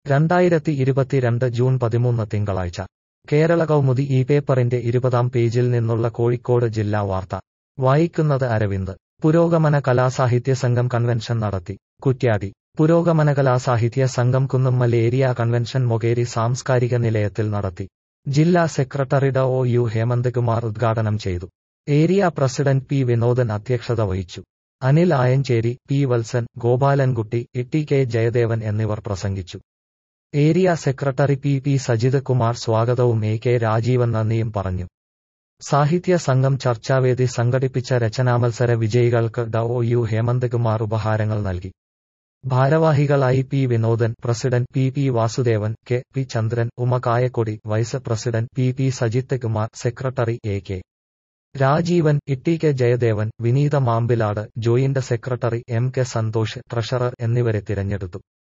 രണ്ടായിരത്തി ഇരുപത്തിരണ്ട് ജൂൺ പതിമൂന്ന് തിങ്കളാഴ്ച കേരള കൗമുദി ഈ പേപ്പറിന്റെ ഇരുപതാം പേജിൽ നിന്നുള്ള കോഴിക്കോട് ജില്ലാ വാർത്ത വായിക്കുന്നത് അരവിന്ദ് പുരോഗമന കലാസാഹിത്യ സംഘം കൺവെൻഷൻ നടത്തി കുറ്റ്യാടി പുരോഗമന കലാസാഹിത്യ സംഘം കുന്നുമ്മൽ ഏരിയ കൺവെൻഷൻ മൊകേരി സാംസ്കാരിക നിലയത്തിൽ നടത്തി ജില്ലാ സെക്രട്ടറി ഡ ഒ യു ഹേമന്ത് കുമാർ ഉദ്ഘാടനം ചെയ്തു ഏരിയ പ്രസിഡന്റ് പി വിനോദൻ അധ്യക്ഷത വഹിച്ചു അനിൽ ആയഞ്ചേരി പി വത്സൻ ഗോപാലൻകുട്ടി ഇട്ടി കെ ജയദേവൻ എന്നിവർ പ്രസംഗിച്ചു area secretary P P Sajith Kumar സ്വാഗതവും എ കെ രാജീവൻ നന്ദിയും പറഞ്ഞു സാഹിത്യ സംഘം ചർച്ചാവേദി സംഘടിപ്പിച്ച രചനാമത്സര വിജയികൾക്ക് ഡ ഒ യു ഹേമന്ത് കുമാർ ഉപഹാരങ്ങൾ നൽകി ഭാരവാഹികളായി P Vinodan president P P Vasudevan K P Chandran Uma Kayakkodi vice president P P Sajith Kumar secretary A K Rajeevan Itty K Jayadevan Vineetha Mampilad joint secretary M K Santhosh treasurer എന്നിവരെ തിരഞ്ഞെടുത്തു